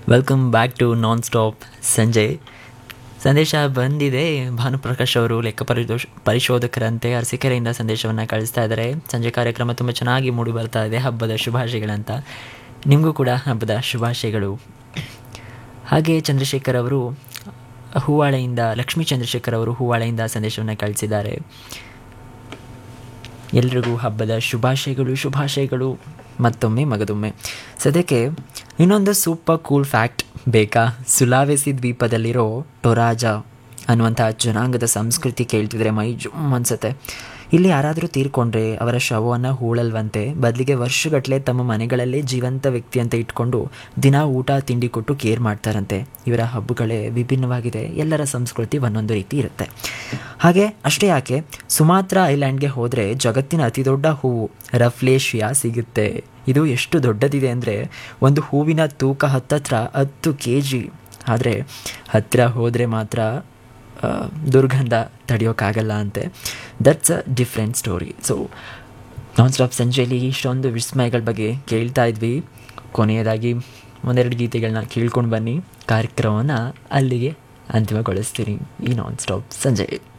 welcome back to nonstop ಸಂಜೆ ಸಂದೇಶ ಬಂದಿದೆ ಭಾನುಪ್ರಕಾಶ್ ಅವರು ಲೆಕ್ಕ ಪರಿದೋಷ ಪರಿಶೋಧಕರಂತೆ ಅರಸೀಕೆರೆಯಿಂದ ಸಂದೇಶವನ್ನು ಕಳಿಸ್ತಾ ಇದ್ದಾರೆ ಸಂಜೆ ಕಾರ್ಯಕ್ರಮ ತುಂಬ ಚೆನ್ನಾಗಿ ಮೂಡಿ ಬರ್ತಾ ಇದೆ ಹಬ್ಬದ ಶುಭಾಶಯಗಳಂತ ನಿಮಗೂ ಕೂಡ ಹಬ್ಬದ ಶುಭಾಶಯಗಳು ಹಾಗೆ ಚಂದ್ರಶೇಖರ್ ಅವರು ಹೂವಾಳೆಯಿಂದ ಲಕ್ಷ್ಮೀ ಚಂದ್ರಶೇಖರ್ ಅವರು ಹೂವಾಳೆಯಿಂದ ಸಂದೇಶವನ್ನು ಕಳಿಸಿದ್ದಾರೆ ಎಲ್ರಿಗೂ ಹಬ್ಬದ ಶುಭಾಶಯಗಳು ಶುಭಾಶಯಗಳು ಮತ್ತೊಮ್ಮೆ ಮಗದೊಮ್ಮೆ ಸದ್ಯಕ್ಕೆ ಇನ್ನೊಂದು ಸೂಪರ್ ಕೂಲ್ ಫ್ಯಾಕ್ಟ್ ಬೇಕಾ ಸುಲಾವೆಸಿ ದ್ವೀಪದಲ್ಲಿರೋ ಟೊರಾಜಾ ಅನ್ನುವಂಥ ಜನಾಂಗದ ಸಂಸ್ಕೃತಿ ಕೇಳ್ತಿದ್ರೆ ಮೈ ಜುಮ್ ಅನ್ಸುತ್ತೆ ಇಲ್ಲಿ ಯಾರಾದರೂ ತೀರ್ಕೊಂಡ್ರೆ ಅವರ ಶವವನ್ನು ಹೂಳಲ್ವಂತೆ ಬದಲಿಗೆ ವರ್ಷಗಟ್ಟಲೆ ತಮ್ಮ ಮನೆಗಳಲ್ಲೇ ಜೀವಂತ ವ್ಯಕ್ತಿ ಅಂತ ಇಟ್ಕೊಂಡು ದಿನ ಊಟ ತಿಂಡಿ ಕೊಟ್ಟು ಕೇರ್ ಮಾಡ್ತಾರಂತೆ ಇವರ ಹಬ್ಬಗಳೇ ವಿಭಿನ್ನವಾಗಿದೆ ಎಲ್ಲರ ಸಂಸ್ಕೃತಿ ಒಂದೊಂದು ರೀತಿ ಇರುತ್ತೆ ಹಾಗೆ ಅಷ್ಟೇ ಯಾಕೆ ಸುಮಾತ್ರ ಐಲ್ಯಾಂಡ್ಗೆ ಹೋದರೆ ಜಗತ್ತಿನ ಅತಿ ದೊಡ್ಡ ಹೂವು ರಫ್ಲೇಶಿಯಾ ಸಿಗುತ್ತೆ ಇದು ಎಷ್ಟು ದೊಡ್ಡದಿದೆ ಅಂದರೆ ಒಂದು ಹೂವಿನ ತೂಕ ಹತ್ತತ್ರ ಹತ್ತು ಕೆ ಜಿ ಆದರೆ ಹತ್ತಿರ ಹೋದರೆ ಮಾತ್ರ ಆ, ದುರ್ಗಂಧ ತಡೆಯೋಕ್ಕಾಗಲ್ಲ ಅಂತೆ that's a different story so nonstop ಸಂಜೆಯಲ್ಲಿ ಇಷ್ಟೊಂದು ವಿಸ್ಮಯಗಳ ಬಗ್ಗೆ ಕೇಳ್ತಾ ಇದ್ವಿ ಕೊನೆಯದಾಗಿ ಒಂದೆರಡು ಗೀತೆಗಳನ್ನ ಕೇಳ್ಕೊಂಡು ಬನ್ನಿ ಕಾರ್ಯಕ್ರಮವನ್ನು ಅಲ್ಲಿಗೆ ಅಂತಿಮಗೊಳಿಸ್ತೀನಿ ಈ ನಾನ್ ಸ್ಟಾಪ್ ಸಂಜೆ